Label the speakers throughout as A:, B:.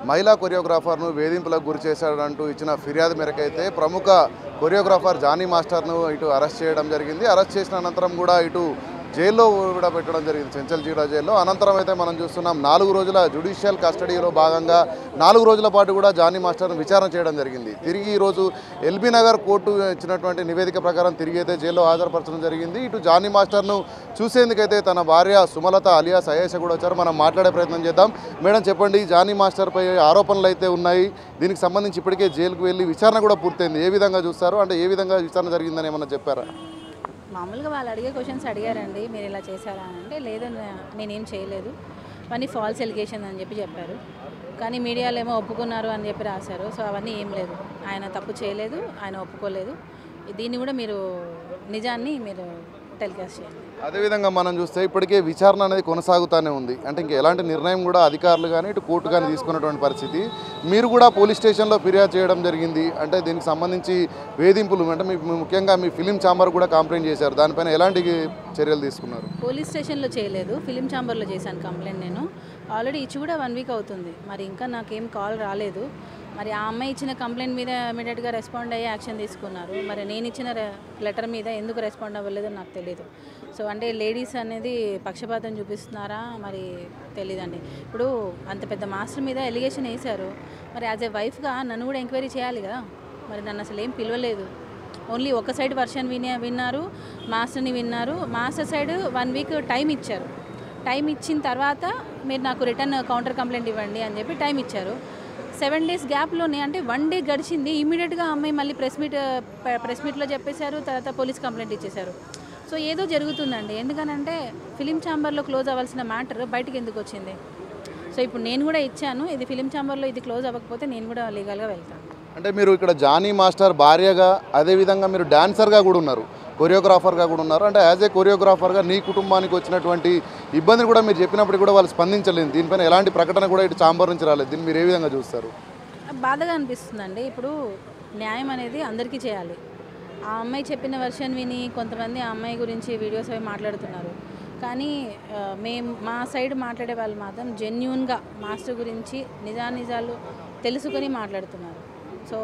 A: మహిళా కొరియోగ్రాఫర్ను వేధింపులకు గురి చేశాడంటూ ఇచ్చిన ఫిర్యాదు మేరకైతే ప్రముఖ కొరియోగ్రాఫర్ జానీ మాస్టర్ను ఇటు అరెస్ట్ చేయడం జరిగింది అరెస్ట్ చేసిన అనంతరం కూడా ఇటు జైల్లో కూడా పెట్టడం జరిగింది చెంచల్ జీడా జైల్లో అనంతరం అయితే మనం చూస్తున్నాం నాలుగు రోజుల జుడిషియల్ కస్టడీలో భాగంగా నాలుగు రోజుల పాటు కూడా జానీ మాస్టర్ను విచారణ చేయడం జరిగింది తిరిగి ఈరోజు ఎల్బీ నగర్ కోర్టు ఇచ్చినటువంటి నివేదిక ప్రకారం తిరిగి అయితే జైల్లో హాజరుపరచడం జరిగింది ఇటు జానీ మాస్టర్ను చూసేందుకైతే తన భార్య సుమలత అలియాస్ అయేష కూడా వచ్చారు మనం మాట్లాడే ప్రయత్నం చేద్దాం మేడం చెప్పండి జానీ మాస్టర్పై ఆరోపణలు అయితే ఉన్నాయి దీనికి సంబంధించి ఇప్పటికే జైలుకు వెళ్ళి విచారణ కూడా పూర్తయింది ఏ విధంగా చూస్తారు అంటే ఏ విధంగా విచారణ జరిగిందని ఏమన్నా చెప్పారా
B: మామూలుగా వాళ్ళు అడిగే క్వశ్చన్స్ అడిగారండి మీరు ఇలా చేశారా అని అంటే లేదు నే- నేనేం చేయలేదు అవన్నీ ఫాల్స్ ఎలిగేషన్ అని చెప్పి చెప్పారు కానీ మీడియాలో ఏమో ఒప్పుకున్నారు అని చెప్పి రాశారు సో అవన్నీ ఏం లేదు ఆయన తప్పు చేయలేదు ఆయన ఒప్పుకోలేదు దీన్ని కూడా మీరు నిజాన్ని మీరు టెలికాస్ట్ చేయండి
A: అదేవిధంగా మనం చూస్తే ఇప్పటికే విచారణ అనేది కొనసాగుతూనే ఉంది అంటే ఇంకా ఎలాంటి నిర్ణయం కూడా అధికారులు కానీ ఇటు కోర్టు కానీ తీసుకున్నటువంటి పరిస్థితి మీరు కూడా పోలీస్ స్టేషన్లో ఫిర్యాదు చేయడం జరిగింది అంటే దీనికి సంబంధించి వేధింపులు అంటే మీ మీ ముఖ్యంగా మీ ఫిలిం ఛాంబర్ కూడా కంప్లైంట్ చేశారు దానిపైన ఎలాంటి చర్యలు తీసుకున్నారు
B: పోలీస్ స్టేషన్లో చేయలేదు ఫిలిం ఛాంబర్లో చేశాను కంప్లైంట్ నేను ఆల్రెడీ ఇచ్చి కూడా వన్ వీక్ అవుతుంది మరి ఇంకా నాకేం కాల్ రాలేదు మరి ఆ అమ్మాయి ఇచ్చిన కంప్లైంట్ మీద ఇమీడియట్గా రెస్పాండ్ అయ్యి యాక్షన్ తీసుకున్నారు మరి నేను ఇచ్చిన లెటర్ మీద ఎందుకు రెస్పాండ్ అవ్వలేదో నాకు తెలియదు సో అంటే లేడీస్ అనేది పక్షపాతం చూపిస్తున్నారా మరి తెలియదండి ఇప్పుడు అంత పెద్ద మాస్టర్ మీద ఎలిగేషన్ వేశారు మరి యాజ్ ఏ వైఫ్గా నన్ను కూడా ఎంక్వైరీ చేయాలి కదా మరి నన్ను అసలు ఏం పిలవలేదు ఓన్లీ ఒక సైడ్ వర్షన్ వినే విన్నారు మాస్టర్ని విన్నారు master side one week time ఇచ్చారు టైం ఇచ్చిన తర్వాత మీరు నాకు రిటర్న్ కౌంటర్ కంప్లైంట్ ఇవ్వండి అని చెప్పి టైం ఇచ్చారు సెవెన్ డేస్ గ్యాప్లోనే అంటే వన్ డే గడిచింది ఇమీడియట్గా అమ్మాయి మళ్ళీ ప్రెస్ మీట్ ప్రెస్ మీట్లో చెప్పేశారు తర్వాత పోలీస్ కంప్లైంట్ ఇచ్చేశారు సో ఏదో జరుగుతుందండి ఎందుకనంటే ఫిలిం ఛాంబర్లో క్లోజ్ అవ్వాల్సిన మ్యాటర్ బయటికి ఎందుకు వచ్చింది సో ఇప్పుడు నేను కూడా ఇచ్చాను ఇది ఫిలిం ఛాంబర్లో ఇది క్లోజ్ అవ్వకపోతే నేను కూడా లీగల్గా వెళ్తాను
A: అంటే మీరు ఇక్కడ జానీ మాస్టర్ భార్యగా అదేవిధంగా మీరు డాన్సర్గా కూడా ఉన్నారు కొరియోగ్రాఫర్గా కూడా ఉన్నారు అంటే యాజ్ ఏ కొరియోగ్రాఫర్గా నీ కుటుంబానికి వచ్చినటువంటి ఇబ్బందిని కూడా మీరు చెప్పినప్పుడు కూడా వాళ్ళు స్పందించలేదు దీనిపైన ఎలాంటి ప్రకటన కూడా ఇటు ఛాంబర్ నుంచి రాలేదు దీన్ని మీరు ఏ విధంగా చూస్తారు
B: బాధగా అనిపిస్తుందండి ఇప్పుడు న్యాయం అనేది అందరికీ చేయాలి ఆ అమ్మాయి చెప్పిన వర్షన్ విని కొంతమంది ఆ అమ్మాయి గురించి వీడియోస్ అవి మాట్లాడుతున్నారు కానీ ఆ, మేము మా సైడ్ మాట్లాడే వాళ్ళు మాత్రం జెన్యున్గా మాస్టర్ గురించి నిజానిజాలు తెలుసుకొని మాట్లాడుతున్నారు సో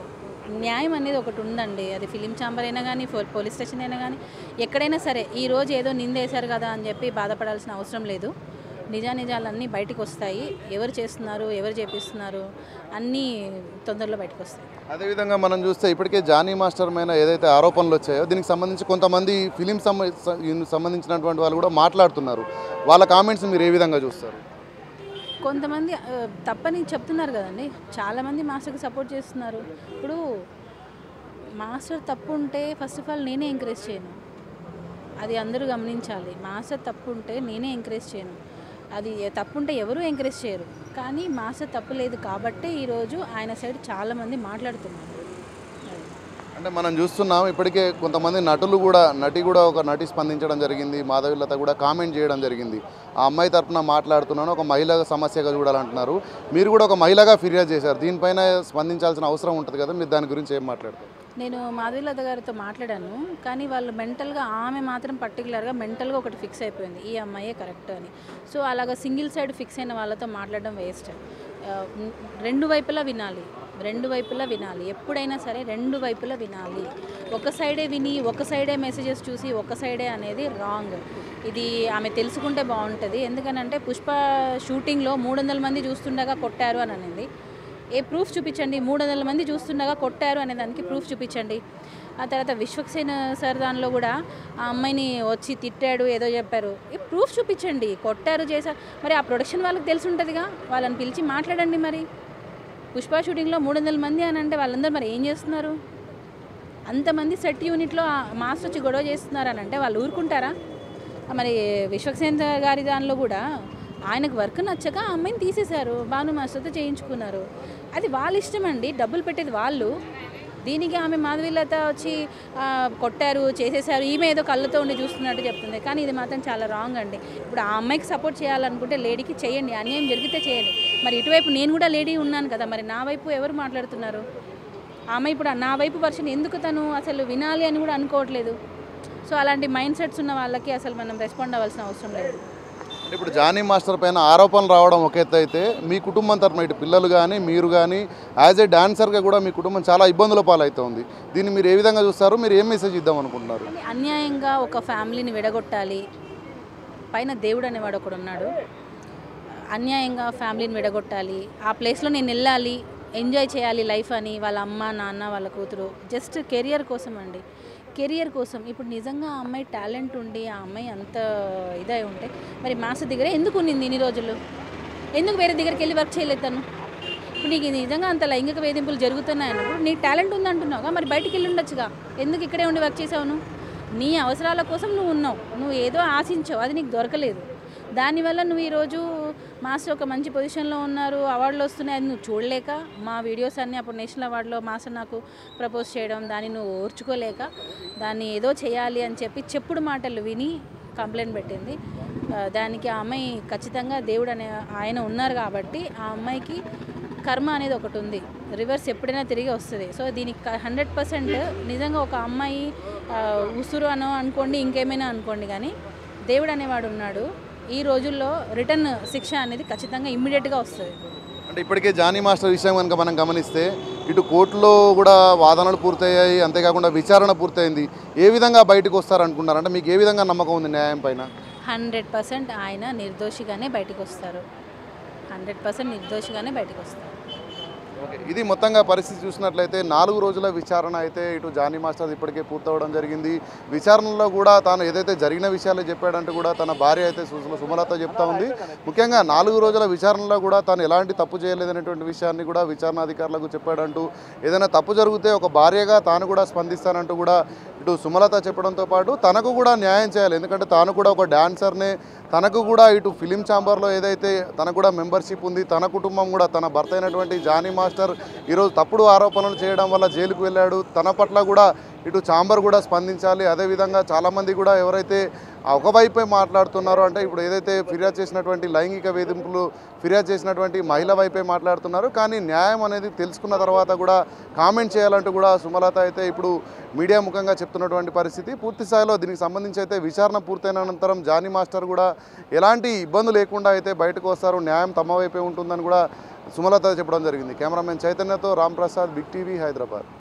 B: న్యాయం అనేది ఒకటి ఉందండి అది ఫిలిం ఛాంబర్ అయినా కానీ పో- పోలీస్ స్టేషన్ అయినా కానీ ఎక్కడైనా సరే ఈ రోజు ఏదో నిందేశారు కదా అని చెప్పి బాధపడాల్సిన అవసరం లేదు నిజానిజాలన్నీ బయటకు వస్తాయి ఎవరు చేస్తున్నారు ఎవరు చేపిస్తున్నారు అన్నీ తొందరలో బయటకు వస్తాయి
A: అదేవిధంగా మనం చూస్తే ఇప్పటికే జానీ మాస్టర్ మీద ఏదైతే ఆరోపణలు వచ్చాయో దీనికి సంబంధించి కొంతమంది ఫిలిం సంబ సంబంధించినటువంటి వాళ్ళు కూడా మాట్లాడుతున్నారు వాళ్ళ కామెంట్స్ మీరు ఏ విధంగా చూస్తారు
B: కొంతమంది ఆ, తప్పని చెప్తున్నారు కదండి చాలామంది మాస్టర్కి సపోర్ట్ చేస్తున్నారు ఇప్పుడు మాస్టర్ తప్పు ఉంటే ఫస్ట్ ఆఫ్ ఆల్ నేనే ఎంకరేజ్ చేయను అది అందరూ గమనించాలి మాస్టర్ తప్పు ఉంటే నేనే ఎంకరేజ్ చేయను అది ఏ- తప్పు ఉంటే ఎవరూ ఎంకరేజ్ చేయరు కానీ మాస్టర్ తప్పు లేదు కాబట్టే ఈరోజు ఆయన సైడ్ చాలామంది మాట్లాడుతున్నారు అది.
A: అంటే మనం చూస్తున్నాం ఇప్పటికే కొంతమంది నటులు కూడా నటి కూడా ఒక నటి స్పందించడం జరిగింది మాధవిలత కూడా కామెంట్ చేయడం జరిగింది ఆ అమ్మాయి తరపున మాట్లాడుతున్నాను ఒక మహిళ సమస్యగా చూడాలంటున్నారు మీరు కూడా ఒక మహిళగా ఫిర్యాదు చేశారు దీనిపైన స్పందించాల్సిన అవసరం ఉంటుంది కదా మీరు దాని గురించి ఏం మాట్లాడతారు
B: నేను మాధవీలత గారితో మాట్లాడాను కానీ వాళ్ళు మెంటల్గా ఆమె మాత్రం పర్టికులర్గా మెంటల్గా ఒకటి ఫిక్స్ అయిపోయింది ఈ అమ్మాయే కరెక్ట్ అని సో అలాగ సింగిల్ సైడ్ ఫిక్స్ అయిన వాళ్ళతో మాట్లాడడం వేస్ట్ రెండు వైపులా వినాలి రెండు వైపులా వినాలి ఎప్పుడైనా సరే రెండు వైపులా వినాలి ఒక సైడే విని ఒక సైడే మెసేజెస్ చూసి ఒక సైడే అనేది రాంగ్ ఇది ఆమె తెలుసుకుంటే బాగుంటుంది ఎందుకనంటే పుష్ప షూటింగ్లో మూడు వందల మంది చూస్తుండగా కొట్టారు అని అనింది ఏ ప్రూఫ్ చూపించండి మూడు వందల మంది చూస్తుండగా కొట్టారు అనే దానికి ప్రూఫ్ చూపించండి ఆ తర్వాత విశ్వక్సేన సార్ దానిలో కూడా ఆ అమ్మాయిని వచ్చి తిట్టాడు ఏదో చెప్పారు ఈ ప్రూఫ్ చూపించండి కొట్టారు చేశారు మరి ఆ ప్రొడక్షన్ వాళ్ళకి తెలిసి ఉంటుందిగా వాళ్ళని పిలిచి మాట్లాడండి మరి పుష్ప షూటింగ్లో మూడు వందల మంది అని అంటే వాళ్ళందరూ మరి ఏం చేస్తున్నారు అంతమంది సెట్ యూనిట్లో ఆ మాస్టర్ వచ్చి గొడవ చేస్తున్నారు అని అంటే వాళ్ళు ఊరుకుంటారా మరి విశ్వక్సేన గారి దానిలో కూడా ఆయనకు వర్క్ నచ్చక ఆ అమ్మాయిని తీసేశారు భాను మాస్టర్తో చేయించుకున్నారు అది వాళ్ళ ఇష్టం అండి డబ్బులు పెట్టేది వాళ్ళు దీనికి ఆమె మాధవీలత వచ్చి ఆ, కొట్టారు చేసేసారు ఈమె ఏదో కళ్ళతో ఉండి చూస్తున్నట్టు చెప్తుంది కానీ ఇది మాత్రం చాలా రాంగ్ అండి ఇప్పుడు ఆ అమ్మాయికి సపోర్ట్ చేయాలనుకుంటే లేడీకి చేయండి అన్యాయం జరిగితే చేయండి మరి ఇటువైపు నేను కూడా లేడీ ఉన్నాను కదా మరి నా వైపు ఎవరు మాట్లాడుతున్నారు ఆమె ఇప్పుడు నా వైపు వర్షన్ ఎందుకు తను అసలు వినాలి అని కూడా అనుకోవట్లేదు సో అలాంటి మైండ్ సెట్స్ ఉన్న వాళ్ళకి అసలు మనం రెస్పాండ్ అవ్వాల్సిన అవసరం లేదు
A: ఇప్పుడు జానీ మాస్టర్ పైన ఆరోపణలు రావడం ఒక ఎత్తు అయితే మీ కుటుంబం తరఫున ఇటు పిల్లలు కానీ మీరు కానీ యాజ్ ఏ డాన్సర్గా కూడా మీ కుటుంబం చాలా ఇబ్బందుల పాలవుతుంది దీన్ని మీరు ఏ విధంగా చూస్తారు మీరు ఏం మెసేజ్ ఇద్దాం అనుకుంటున్నారు
B: కానీ అన్యాయంగా ఒక ఫ్యామిలీని విడగొట్టాలి పైన దేవుడు అనేవాడు ఒకడు ఉన్నాడు అన్యాయంగా ఫ్యామిలీని విడగొట్టాలి ఆ ప్లేస్లో నేను వెళ్ళాలి ఎంజాయ్ చేయాలి లైఫ్ అని వాళ్ళ అమ్మ నాన్న వాళ్ళ కూతురు జస్ట్ కెరియర్ కోసం అండి కెరియర్ కోసం ఇప్పుడు నిజంగా ఆ అమ్మాయి టాలెంట్ ఉండి ఆ అమ్మాయి అంత ఇదై ఉంటే మరి మాస్టర్ దగ్గర ఎందుకు ఉన్నింది ఇన్ని రోజులు ఎందుకు వేరే దగ్గరికి వెళ్ళి వర్క్ చేయలేదు తను ఇప్పుడు నీకు నిజంగా అంత లైంగిక వేధింపులు జరుగుతున్నాయి అన్నప్పుడు నీ టాలెంట్ ఉందంటున్నావుగా మరి బయటికి వెళ్ళి ఉండొచ్చుగా ఎందుకు ఇక్కడే ఉండి వర్క్ చేసావు నువ్వు నీ అవసరాల కోసం నువ్వు ఉన్నావు నువ్వు ఏదో ఆశించావు అది నీకు దొరకలేదు దానివల్ల నువ్వు ఈరోజు మాస్టర్ ఒక మంచి పొజిషన్లో ఉన్నారు అవార్డులు వస్తున్నాయి అది నువ్వు చూడలేక మా వీడియోస్ అన్నీ అప్పుడు నేషనల్ అవార్డులో మాస్టర్ నాకు ప్రపోజ్ చేయడం దాన్ని నువ్వు ఓర్చుకోలేక దాన్ని ఏదో చేయాలి అని చెప్పి చెప్పుడు మాటలు విని కంప్లైంట్ పెట్టింది ఆ, దానికి ఆ అమ్మాయి ఖచ్చితంగా దేవుడు అనే ఆయన ఉన్నారు కాబట్టి ఆ అమ్మాయికి కర్మ అనేది ఒకటి ఉంది రివర్స్ ఎప్పుడైనా తిరిగి వస్తుంది సో దీనికి హండ్రెడ్ పర్సెంట్ నిజంగా ఒక అమ్మాయి ఆ, ఉసురు అనో అనుకోండి ఇంకేమైనా అనుకోండి కానీ దేవుడు అనేవాడు ఉన్నాడు ఈ రోజుల్లో రిటర్న్ శిక్ష అనేది ఖచ్చితంగా ఇమ్మీడియట్గా వస్తుంది
A: అంటే ఇప్పటికే జానీ మాస్టర్ విషయం కనుక మనం గమనిస్తే ఇటు కోర్టులో కూడా వాదనలు పూర్తయ్యాయి అంతేకాకుండా విచారణ పూర్తయింది ఏ విధంగా బయటకు వస్తారనుకుంటున్నారు అంటే మీకు ఏ విధంగా నమ్మకం ఉంది న్యాయం పైన
B: హండ్రెడ్ పర్సెంట్ ఆయన నిర్దోషిగానే బయటకు వస్తారు హండ్రెడ్ పర్సెంట్ నిర్దోషిగానే బయటకు వస్తారు
A: ఓకే ఇది మొత్తంగా పరిస్థితి చూసినట్లయితే నాలుగు రోజుల విచారణ అయితే ఇటు జానీ మాస్టర్ ఇప్పటికే పూర్తవడం జరిగింది విచారణలో కూడా తాను ఏదైతే జరిగిన విషయాలు చెప్పాడంటూ కూడా తన భార్య అయితే సు- సుమలత చెప్తా ఉంది ముఖ్యంగా నాలుగు రోజుల విచారణలో కూడా తాను ఎలాంటి తప్పు చేయలేదనేటువంటి విషయాన్ని కూడా విచారణ అధికారులకు చెప్పాడంటూ ఏదైనా తప్పు జరిగితే ఒక భార్యగా తాను కూడా స్పందిస్తానంటూ కూడా ఇటు సుమలత చెప్పడంతో పాటు తనకు కూడా న్యాయం చేయాలి ఎందుకంటే తాను కూడా ఒక డాన్సర్నే తనకు కూడా ఇటు ఫిలిం ఛాంబర్లో ఏదైతే తనకు కూడా మెంబర్షిప్ ఉంది తన కుటుంబం కూడా తన భర్త అయినటువంటి జానీ మాస్టర్ ఈరోజు తప్పుడు ఆరోపణలు చేయడం వల్ల జైలుకు వెళ్ళాడు తన పట్ల కూడా ఇటు ఛాంబర్ కూడా స్పందించాలి అదేవిధంగా చాలామంది కూడా ఎవరైతే ఆ ఒకవైపే మాట్లాడుతున్నారో అంటే ఇప్పుడు ఏదైతే ఫిర్యాదు చేసినటువంటి లైంగిక వేధింపులు ఫిర్యాదు చేసినటువంటి మహిళ వైపే మాట్లాడుతున్నారు కానీ న్యాయం అనేది తెలుసుకున్న తర్వాత కూడా కామెంట్ చేయాలంటూ కూడా సుమలత అయితే ఇప్పుడు మీడియా ముఖంగా చెప్తున్నటువంటి పరిస్థితి పూర్తి స్థాయిలో దీనికి సంబంధించి అయితే విచారణ పూర్తయిన అనంతరం జానీ మాస్టర్ కూడా ఎలాంటి ఇబ్బంది లేకుండా అయితే బయటకు వస్తారు న్యాయం తమ వైపే ఉంటుందని కూడా సుమలత చెప్పడం జరిగింది కెమెరామెన్ చైతన్యతో రామ్ ప్రసాద్ బిగ్ టీవీ హైదరాబాద్